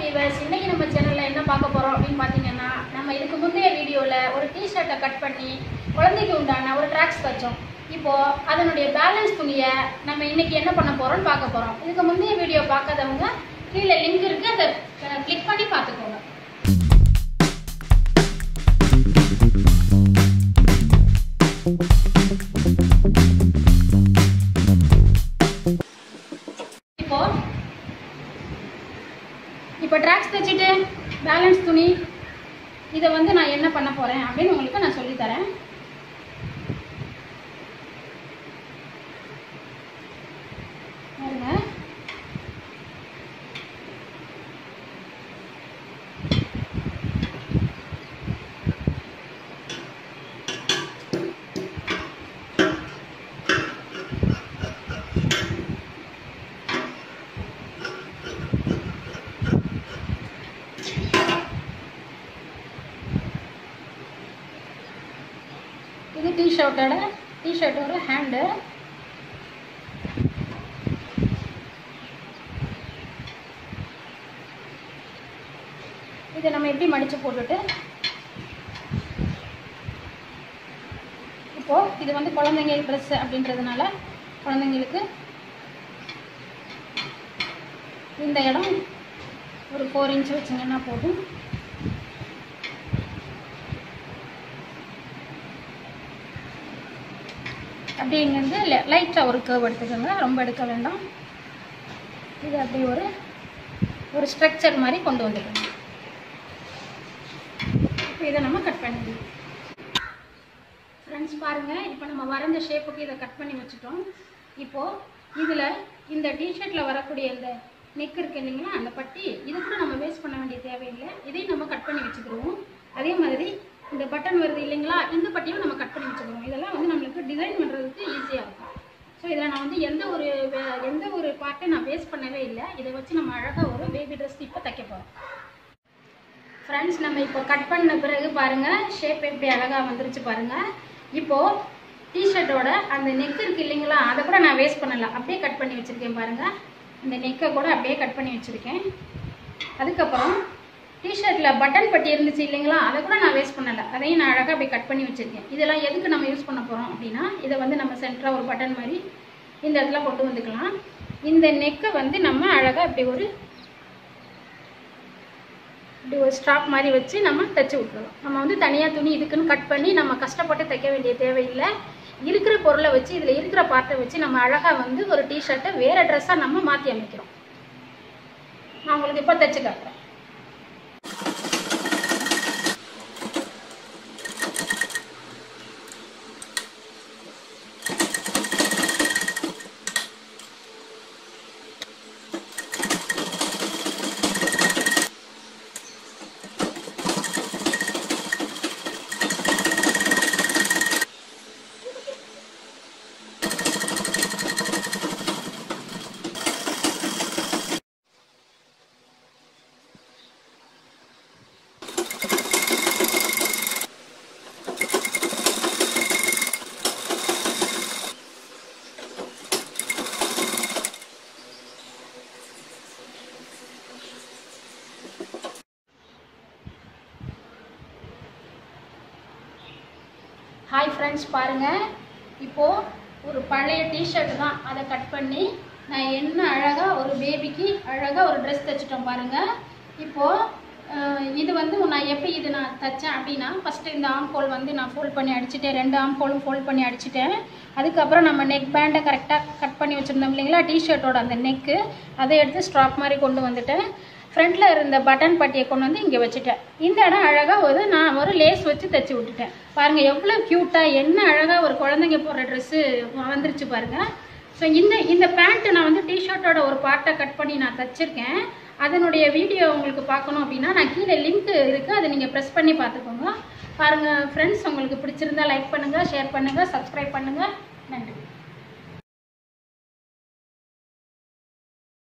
viewers இன்னைக்கு நம்ம சேனல்ல என்ன பார்க்க போறோம் அப்படின்னு பார்த்தீங்கன்னா நம்ம இதுக்கு முந்தைய வீடியோல ஒரு டிஷர்ட்டை கட் பண்ணி குழந்தைக்கு உண்டான ஒரு ட்ராக்ஸ் தச்சோம் இப்போ அதனுடைய பேலன்ஸ் துணியை நம்ம இன்னைக்கு என்ன பண்ண போறோம்னு பார்க்க போறோம் இதுக்கு முந்தைய வீடியோ பார்க்காதவங்க கீழே லிங்க் இருக்கு அதை கிளிக் பண்ணி பார்த்துக்கோங்க இப்போ இப்போ ட்ராக்ஸ் தைச்சிட்டு பேலன்ஸ் துணி இதை வந்து நான் என்ன பண்ண போகிறேன் அப்படின்னு உங்களுக்கு நான் சொல்லித் தரேன் பாருங்க இது டிஷர்ட்டோட டிஷர்ட்டோட ஹேண்டு இதை நம்ம எப்படி மடித்து போட்டுட்டு இப்போ இது வந்து குழந்தைங்க ட்ரெஸ் அப்படின்றதுனால குழந்தைங்களுக்கு இந்த இடம் ஒரு ஃபோர் இன்ச் வச்சிங்கன்னா போதும் அப்படி இங்கேருந்து லைட்டாக ஒரு கேர்வ் எடுத்துக்கோங்க ரொம்ப எடுக்க வேண்டாம் இது அப்படி ஒரு ஒரு ஸ்ட்ரக்சர் மாதிரி கொண்டு வந்துக்கோங்க இப்போ இதை நம்ம கட் பண்ணிடலாம் ஃப்ரெண்ட்ஸ் பாருங்கள் இப்போ நம்ம வரைஞ்ச ஷேப்புக்கு இதை கட் பண்ணி வச்சுட்டோம் இப்போது இதில் இந்த டிஷர்ட்டில் வரக்கூடிய இந்த நெக் இருக்கு இல்லைங்களா அந்த பட்டி இது கூட நம்ம வேஸ்ட் பண்ண வேண்டிய தேவையில்லை இதையும் நம்ம கட் பண்ணி வச்சுக்கிடுவோம் அதே மாதிரி இந்த பட்டன் வருது இல்லைங்களா இந்த பட்டியும் நம்ம கட் பண்ணி வச்சுக்கிறோம் இதெல்லாம் வந்து நம்மளுக்கு டிசைன் பண்ணுறதுக்கு ஈஸியாக இருக்கும் ஸோ இதில் நான் வந்து எந்த ஒரு வே- எந்த ஒரு பார்ட்டையும் நான் வேஸ்ட் பண்ணவே இல்லை இதை வச்சு நம்ம அழகாக ஒரு பேபி ட்ரெஸ் இப்போ தைக்க போகிறோம் ஃப்ரெண்ட்ஸ் நம்ம இப்போ கட் பண்ண பிறகு பாருங்கள் ஷேப் எப்படி அழகாக வந்துருச்சு பாருங்கள் இப்போது டிஷர்ட்டோட அந்த நெக் இருக்கு இல்லைங்களா அதை கூட நான் வேஸ்ட் பண்ணல அப்படியே கட் பண்ணி வச்சுருக்கேன் பாருங்கள் இந்த நெக்கை கூட அப்படியே கட் பண்ணி வச்சுருக்கேன் அதுக்கப்புறம் டிஷர்ட்டில் பட்டன் பட்டி இருந்துச்சு இல்லைங்களா அதை கூட நான் வேஸ்ட் பண்ணலை அதையும் நான் அழகாக அப்படியே கட் பண்ணி வச்சுருக்கேன் இதெல்லாம் எதுக்கு நம்ம யூஸ் பண்ண போகிறோம் அப்படின்னா இதை வந்து நம்ம சென்டராக ஒரு பட்டன் மாதிரி இந்த இடத்துல கொண்டு வந்துக்கலாம் இந்த நெக்கை வந்து நம்ம அழகாக இப்படி ஒரு இப்படி ஒரு ஸ்ட்ராப் மாதிரி வச்சு நம்ம தைச்சி விட்டுறலாம் நம்ம வந்து தனியாக துணி இதுக்குன்னு கட் பண்ணி நம்ம கஷ்டப்பட்டு தைக்க வேண்டிய தேவையில்லை இருக்கிற பொருளை வச்சு இதில் இருக்கிற பார்ட்டை வச்சு நம்ம அழகாக வந்து ஒரு டிஷர்ட்டை வேறு ட்ரெஸ்ஸாக நம்ம மாற்றி அமைக்கிறோம் நான் உங்களுக்கு இப்போ தைச்சு காட்டுறேன் ஹாய் ஃப்ரெண்ட்ஸ் பாருங்கள் இப்போது ஒரு பழைய டிஷர்ட் தான் அதை கட் பண்ணி நான் என்ன அழகாக ஒரு பேபிக்கு அழகாக ஒரு ட்ரெஸ் தைச்சிட்டோம் பாருங்கள் இப்போது அஹ், இது வந்து நான் எப்படி இது நான் தைச்சேன் அப்படின்னா ஃபஸ்ட்டு இந்த ஆம் ஹோல் வந்து நான் ஃபோல்ட் பண்ணி அடிச்சிட்டேன் ரெண்டு ஆம் ஹோலும் ஃபோல்ட் பண்ணி அடிச்சிட்டேன் அதுக்கப்புறம் நம்ம நெக் பேண்டை கரெக்டாக கட் பண்ணி வச்சுருந்தோம் இல்லைங்களா டிஷர்ட்டோட அந்த நெக்கு அதை எடுத்து ஸ்ட்ராப் மாதிரி கொண்டு வந்துட்டேன் ஃப்ரண்ட்டில் இருந்த பட்டன் பட்டியை கொண்டு வந்து இங்கே வச்சுட்டேன் இந்த இடம் அழகாக ஒரு நான் ஒரு லேஸ் வச்சு தைச்சி விட்டுட்டேன் பாருங்கள் எவ்வளோ க்யூட்டாக என்ன அழகாக ஒரு குழந்தைங்க போடுற ட்ரெஸ்ஸு வந்துருச்சு பாருங்கள் ஸோ இந்த இந்த பேண்ட்டு நான் வந்து டிஷர்ட்டோட ஒரு பார்ட்டை கட் பண்ணி நான் தைச்சிருக்கேன் அதனுடைய வீடியோ உங்களுக்கு பார்க்கணும் அப்படின்னா நான் கீழே லிங்க் இருக்குது அதை நீங்கள் ப்ரெஸ் பண்ணி பார்த்துக்கோங்க பாருங்கள் ஃப்ரெண்ட்ஸ் உங்களுக்கு பிடிச்சிருந்தா லைக் பண்ணுங்கள் ஷேர் பண்ணுங்கள் சப்ஸ்கிரைப் பண்ணுங்கள்